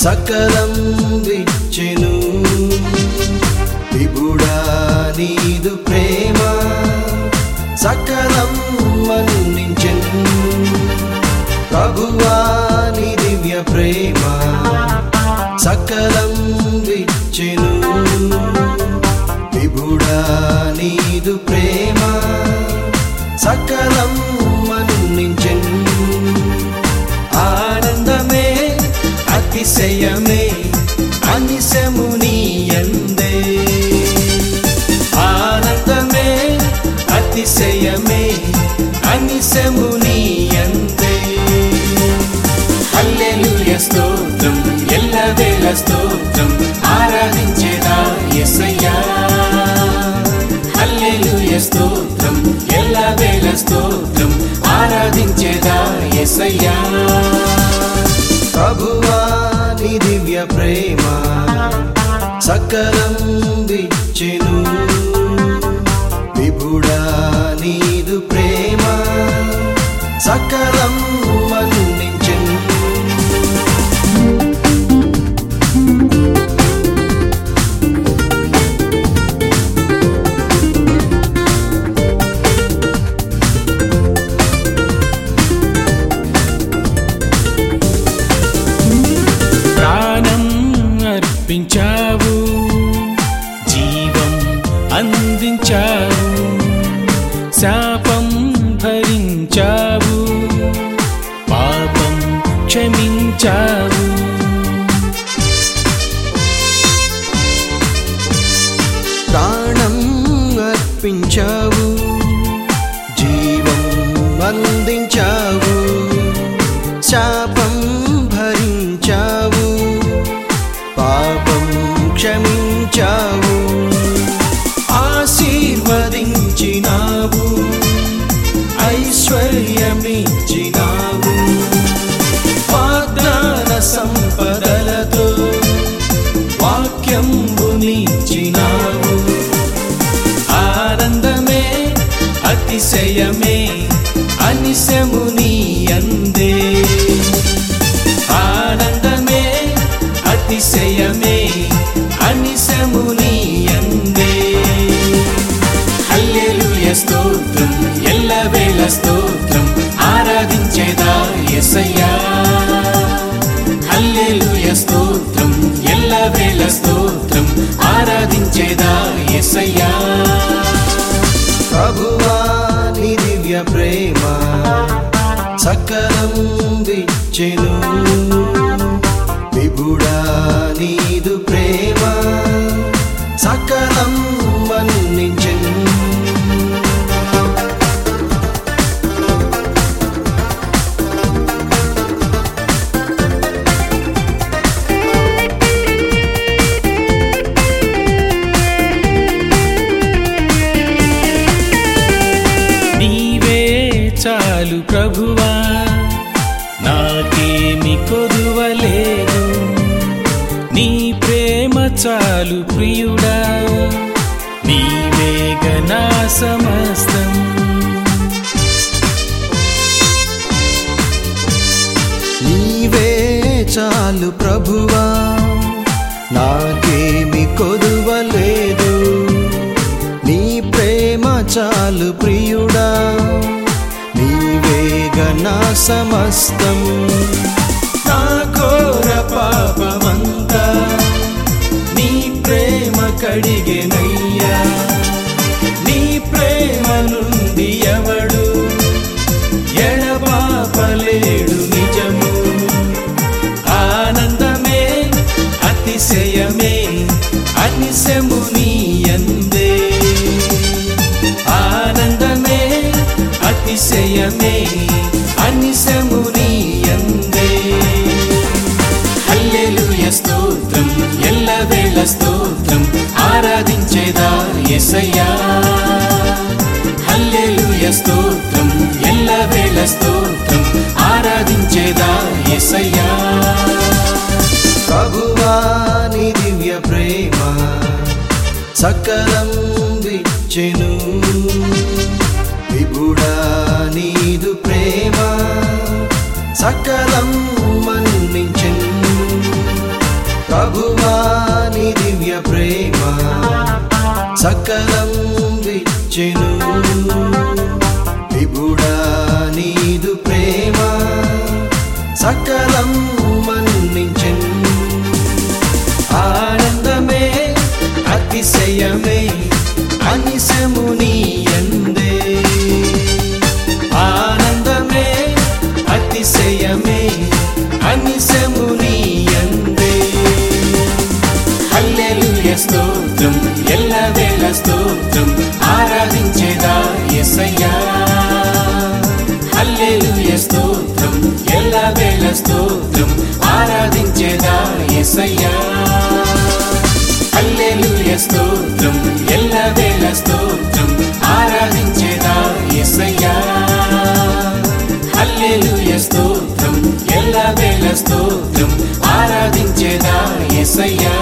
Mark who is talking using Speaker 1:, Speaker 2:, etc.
Speaker 1: సకలం విచ్చెను విభుడా నీదు ప్రేమ సకలం మన్నించెను ప్రభువా నీ దివ్య ప్రేమ సకలం విచ్చెను విభుడా నీదు ప్రేమ సకలం మన్నించెను ఆనందమే అతిశయమే అనిశముని ఎందే ఆనందమే అతిశయమే అనిశముని ఎందే హల్లెలూయ స్తోత్రం ఎల్లవేళ స్తోత్రం ఆరాధించేదా యేసయ్యా హల్లెలూయ స్తోత్రం ఎల్లవేళ స్తోత్రం ఆరాధించేదా యేసయ్యా ప్రభువా నీ దివ్య ప్రేమ సకలం విచ్చెను విభుడా నీదు ప్రేమ సకలం మన్నించెను
Speaker 2: ప్రాణం అర్పించావు జీవం అందించావు శాపం భరించావు పాపం క్షమించావు
Speaker 1: ప్రాణం అర్పించావు జీవం అందించావు శాపం భరించావు పాపం క్షమించావు ఆశీర్వదించినావు ఐశ్వర్యమిచ్చినావు వాగ్దాన సంపదలతో వాక్యంబునిచ్చినావు ఆనందమే అతిశయమే అనిశముని అందే ఆనందమే అతిశయమే అనిశముని అందే హల్లెలూయ స్తోత్రం ఎల్లవేళ స్తోత్రం ఆరాధించేదా యేసయ్యా హల్లెలూయ స్తోత్రం ఎల్లవేళ స్తోత్రం ఆరాధించేదా యేసయ్యా ప్రభువా నీ దివ్య ప్రేమ సకలం విచ్చెను విభుడా నీదు ప్రేమ సకలం మన్నించెను
Speaker 2: నీవే చాలు ప్రభువా నాకేమి కొదువలేదు నీ ప్రేమ చాలు ప్రియుడా నీవే గనా సమస్తం
Speaker 1: నీవే చాలు ప్రభువా నాకేమి కొదువలేదు నీ ప్రేమ చాలు ప్రియుడా నీవే గనా సమస్తం నా ఘోర పాపమంతా నీ ప్రేమ కడిగెనయ్యా నీ ప్రేమ నుండి ఎవడు ఎడబాపలేడు నిజము ఆనందమే అతిశయమే అనిశముని అందే ఆనందమే అతిశయమే అనిశముని అందే హల్లెలూయ స్తోత్రం ఎల్లవేళ స్తోత్రం ఆరాధించేదా యేసయ్యా హల్లెలూయ స్తోత్రం ఎల్లవేళ స్తోత్రం ఆరాధించేదా యేసయ్యా ప్రభువా నీ దివ్య ప్రేమ సకలం విచ్చెను విభుడా నీదు ప్రేమ సకలం మన్నించెను ప్రియుడా నీదు ప్రేమ సకలం మన్నించెన్ ఆనందమే అతిశయమే అనిశము నీయందే ఆనందమే అతిశయమే అనిశము నీయందే హల్లెలూయ స్తోత్రం ఎల్లవేళ స్తోత్రం ఆరాధించేదా యేసయ్యా హల్లెలూయ స్తోత్రం ఎల్లవేళ స్తోత్రం ఆరాధించేదా యేసయ్యా హల్లెలూయ స్తోత్రం ఎల్లవేళ స్తోత్రం ఆరాధించేదా యేసయ్యా హల్లెలూయ స్తోత్రం ఎల్లవేళ స్తోత్రం ఆరాధించేదా యేసయ్యా